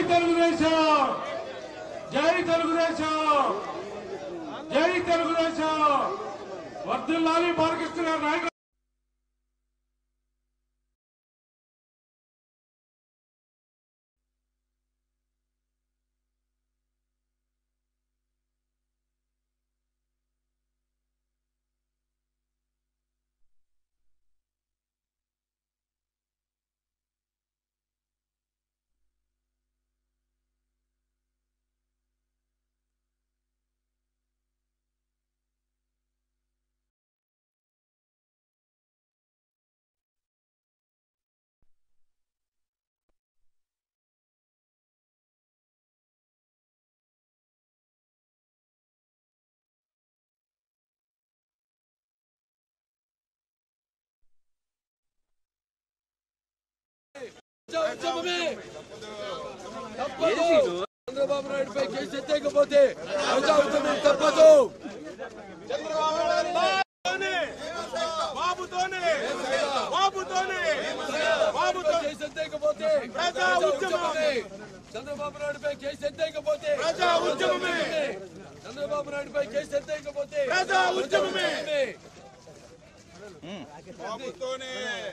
తెలుగుదేశం జై తెలుగుదేశం జై తెలుగుదేశం వర్ధిల్లాలి బాలకృష్ణ గారి నాయకులు ఉద్యమమే తప్పదు చంద్రబాబు నాయుడు పై కేసు ఎత్తేకపోతే ప్రజా ఉద్యమం తప్పదు బాబుతోనే బాబుతోనే బాబుతో కేసు ఎత్తేకపోతే ప్రజా ఉద్యమమే. చంద్రబాబు నాయుడు పై కేసు ఎత్తేకపోతే ప్రజా ఉద్యమమే. చంద్రబాబు నాయుడు పై కేసు ఎత్తేకపోతే ప్రజా ఉద్యమమే. ఉద్యమమే. బాబుతోనే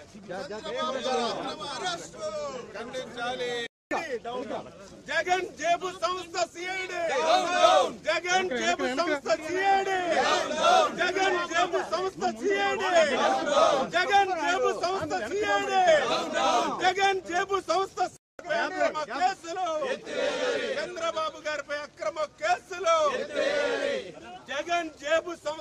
ఖండించాలి జగన్ జేబు సంస్థ సిఐడి జగన్ జేబు సంస్థ సిఐడి జగన్ జేబు సంస్థ సిఐడి జగన్ జేబు సంస్థ సిఐడి జగన్ జేబు సంస్థ అక్రమ కేసులు చంద్రబాబు గారిపై అక్రమ కేసులు జగన్ జేబు సంస్థ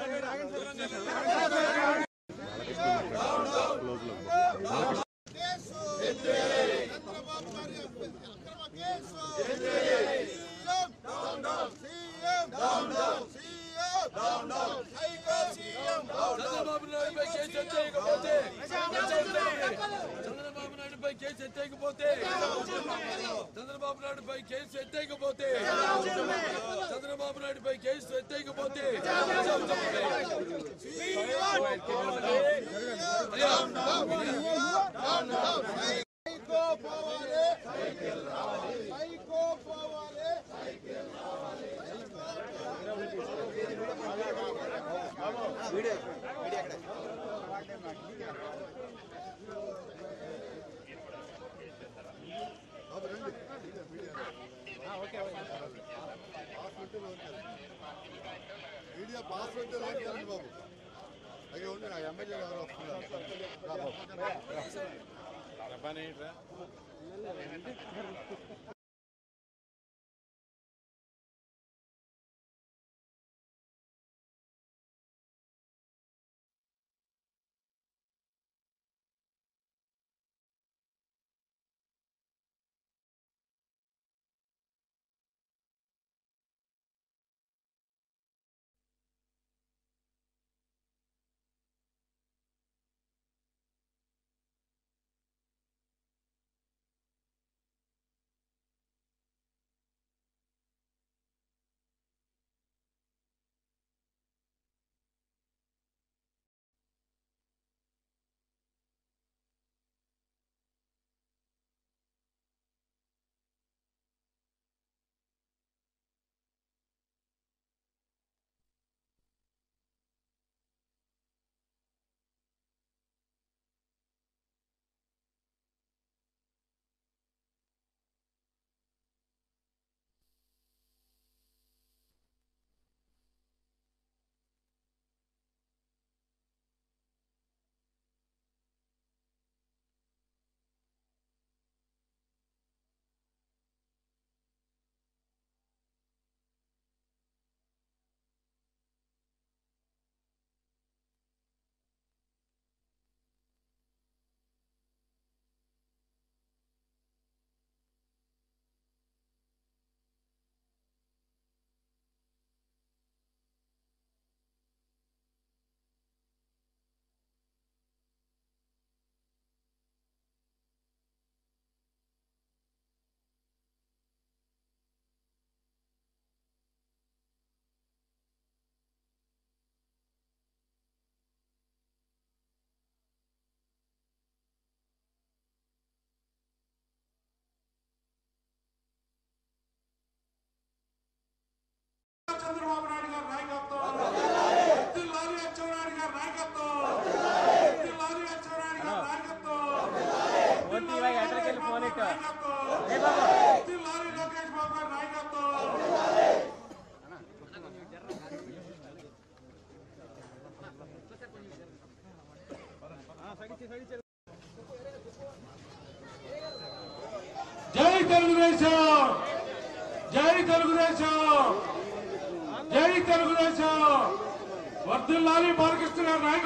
చంద్రబాబు నాయుడు పై కేసు ఎత్తేకపోతే చంద్రబాబు నాయుడు పై కేసు ఎత్తేకపోతే చంద్రబాబు నాయుడు పై కేసు ఎత్తేకపోతే చంద్రబాబు నాయుడు పై కేసు ఎత్తేకపోతే ప్రజా ఉద్యమమే. అయ్యా, మీడియా పాస్ ఉంటే రాని బాబు అయ్యో ఉండి నా ఎమ్మెల్యే గారు వస్తున్నారు రా బాబు. తెలుగుదేశం జై తెలుగుదేశం జై తెలుగుదేశం వర్ధిల్లాలి బాలకృష్ణ గారి నాయకులు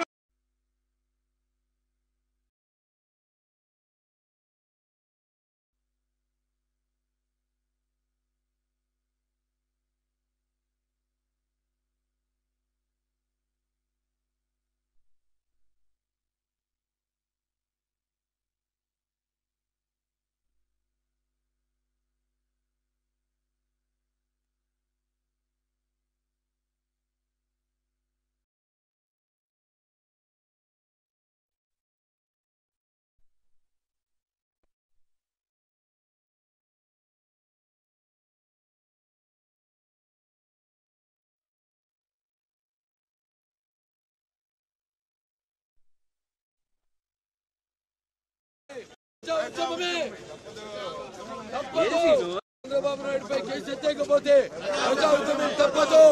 ఉద్యమమే తప్పదు చంద్రబాబు నాయుడుపై కేసు ఎత్తకపోతే ప్రజా ఉద్యమం తప్పదు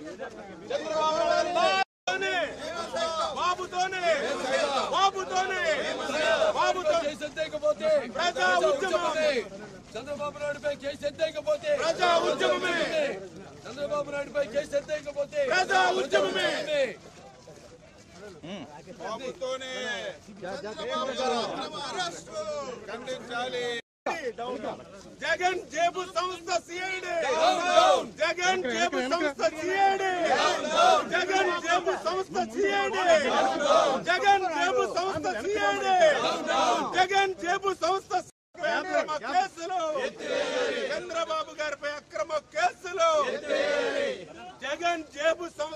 బాబుతోనే బాబుతోనే బాబుతోనే బాబుతో కేసు ఎత్తకపోతే ప్రజా ఉద్యమమే. చంద్రబాబు నాయుడుపై కేసు ఎత్తకపోతే ప్రజా ఉద్యమమే. చంద్రబాబు నాయుడుపై కేసు ఎత్తకపోతే ప్రజా ఉద్యమమే. ఉద్యమమే. బాబుతోనే చంద్రబాబు గారు అక్రమ అరెస్టు ఖండించాలి జగన్ జేబు సంస్థ సిఐడి జగన్ జేబు సంస్థ సిఐడి జగన్ జేబు సంస్థ సిఐడి జగన్ జేబు సంస్థ సిఐడి జగన్ జేబు సంస్థ అక్రమ కేసులు చంద్రబాబు గారిపై అక్రమ కేసులు జగన్ జేబు సంస్థ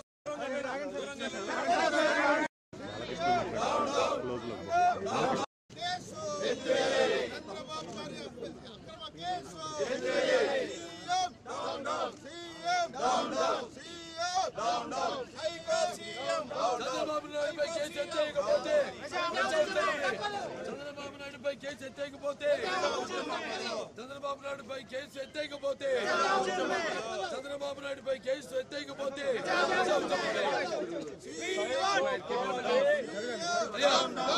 చంద్రబాబు నాయుడుపై కేసు ఎత్తకపోతే ప్రజా ఉద్యమమే. చంద్రబాబు నాయుడుపై కేసు ఎత్తకపోతే చంద్రబాబు నాయుడుపై కేసు ఎత్తకపోతే చంద్రబాబు నాయుడుపై కేసు ఎత్తకపోతే ప్రజా ఉద్యమమే. అయ్యా